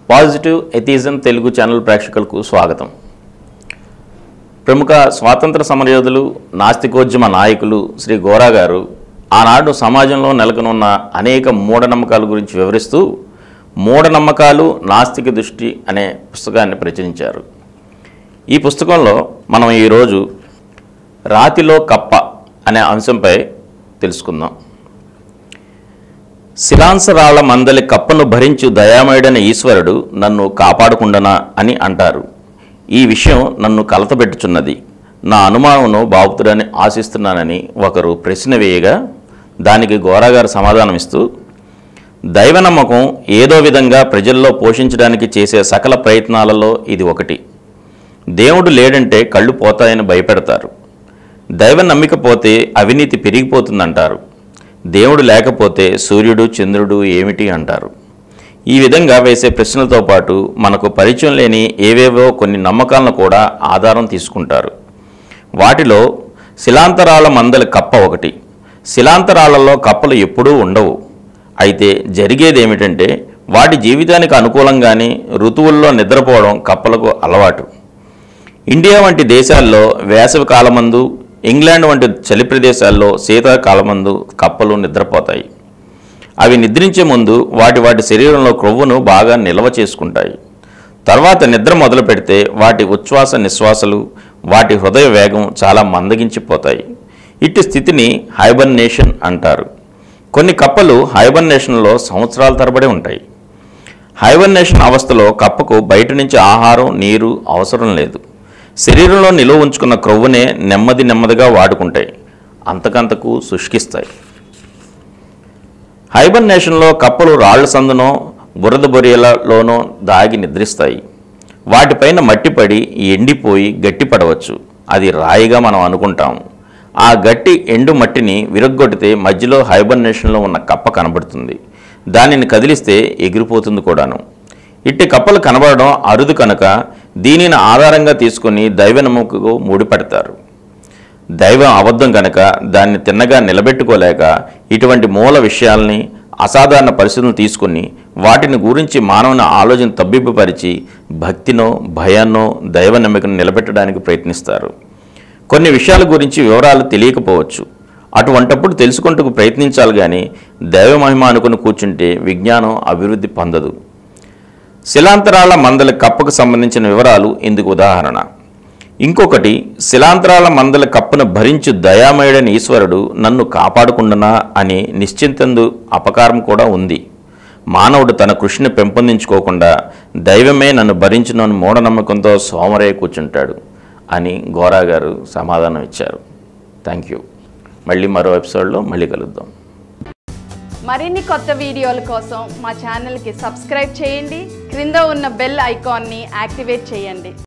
positive atheism Telugu channel ప్రేక్షకులకు స్వాగతం ప్రముఖ స్వాతంత్ర సమరయోధులు నాస్తికోద్యమ నాయకులు శ్రీ గోరా గారు ఆనాడు సమాజంలో నెలకొనున్న అనేక మూఢనమ్మకాల గురించి వివరిస్తూ మూఢనమ్మకాలు నాస్తిక దృష్టి అనే పుస్తకాన్ని ప్రచురించారు ఈ పుస్తకంలో మనం ఈరోజు రాతిలో కప్ప అనే అంశంపై తెలుసుకుందాం శిలాంసరాళ్ల మందలి కప్పను భరించు దయామయుడైన ఈశ్వరుడు నన్ను కాపాడుకుండనా అని అంటారు ఈ విషయం నన్ను కలతపెట్టుచున్నది నా అనుమానంను బాపుతుడని ఆశిస్తున్నానని ఒకరు ప్రశ్న వేయగా దానికి గోరాగారు సమాధానమిస్తూ దైవ నమ్మకం ఏదో విధంగా ప్రజల్లో పోషించడానికి చేసే సకల ప్రయత్నాలలో ఇది ఒకటి దేవుడు లేడంటే కళ్ళు పోతాయని భయపెడతారు దైవ నమ్మిక పోతే అవినీతి పెరిగిపోతుందంటారు దేవుడు లేకపోతే సూర్యుడు చంద్రుడు ఏమిటి అంటారు ఈ విధంగా వేసే ప్రశ్నలతో పాటు మనకు పరిచయం లేని ఏవేవో కొన్ని నమ్మకాలను కూడా ఆధారం తీసుకుంటారు వాటిలో శిలాంతరాల మందలి కప్ప ఒకటి శిలాంతరాలలో కప్పలు ఎప్పుడూ ఉండవు అయితే జరిగేది ఏమిటంటే వాటి జీవితానికి అనుకూలంగానే ఋతువుల్లో నిద్రపోవడం కప్పలకు అలవాటు ఇండియా వంటి దేశాల్లో వేసవి కాలమందు ఇంగ్లాండ్ వంటి చలి ప్రదేశాల్లో శీతాకాలమందు కప్పలు నిద్రపోతాయి అవి నిద్రించే ముందు వాటి వాటి శరీరంలో క్రొవ్వును బాగా నిల్వ చేసుకుంటాయి తర్వాత నిద్ర మొదలు పెడితే వాటి ఉచ్ఛ్వాస నిశ్వాసలు వాటి హృదయ వేగం చాలా మందగించిపోతాయి ఇట్టి స్థితిని హైబర్నేషన్ అంటారు కొన్ని కప్పలు హైబర్నేషన్లో సంవత్సరాల తరబడి ఉంటాయి హైబర్నేషన్ అవస్థలో కప్పకు బయట నుంచి ఆహారం నీరు అవసరం లేదు శరీరంలో నిలువ ఉంచుకున్న క్రొవ్వునే నెమ్మది నెమ్మదిగా వాడుకుంటాయి అంతకంతకు శుష్కిస్తాయి హైబర్నేషన్లో కప్పలు రాళ్ల సందునో బురద బొరియలలోనో దాగి నిద్రిస్తాయి వాటిపైన మట్టి పడి ఎండిపోయి గట్టిపడవచ్చు అది రాయిగా మనం అనుకుంటాం ఆ గట్టి ఎండు మట్టిని విరగ్గొట్టితే మధ్యలో హైబర్నేషన్లో ఉన్న కప్ప కనబడుతుంది దానిని కదిలిస్తే ఎగిరిపోతుంది కూడాను ఇట్టి కప్పలు కనబడడం అరుదు కనుక దీనిని ఆధారంగా తీసుకుని దైవ నమ్మకకు ముడిపెడతారు దైవం అబద్ధం కనుక దాన్ని తిన్నగా నిలబెట్టుకోలేక ఇటువంటి మూల విషయాల్ని అసాధారణ పరిస్థితులను తీసుకుని వాటిని గురించి మానవుని ఆలోచన తబ్బిబ్బపరిచి భక్తినో భయాన్నో దైవ నమ్మికను నిలబెట్టడానికి ప్రయత్నిస్తారు కొన్ని విషయాల గురించి వివరాలు తెలియకపోవచ్చు అటువంటప్పుడు తెలుసుకుంటూ ప్రయత్నించాలి కానీ దైవ మహిమ అనుకుని కూర్చుంటే విజ్ఞానం అభివృద్ధి పొందదు శిలాంతరాల మందల కప్పకు సంబంధించిన వివరాలు ఇందుకు ఉదాహరణ ఇంకొకటి శిలాంతరాల మందల కప్పును భరించు దయామయుడని ఈశ్వరుడు నన్ను కాపాడుకుండనా అని నిశ్చింతందు అపకారం కూడా ఉంది మానవుడు తన కృషిని పెంపొందించుకోకుండా దైవమే నన్ను భరించును అని మూఢనమ్మకంతో సోమరే కూర్చుంటాడు అని గోరా గారు సమాధానం ఇచ్చారు థ్యాంక్ యూ మళ్ళీ మరో ఎపిసోడ్లో మళ్ళీ కలుద్దాం మరిన్ని కొత్త వీడియోల కోసం మా ఛానల్కి సబ్స్క్రైబ్ చేయండి క్రింద ఉన్న బెల్ ఐకాన్ని యాక్టివేట్ చేయండి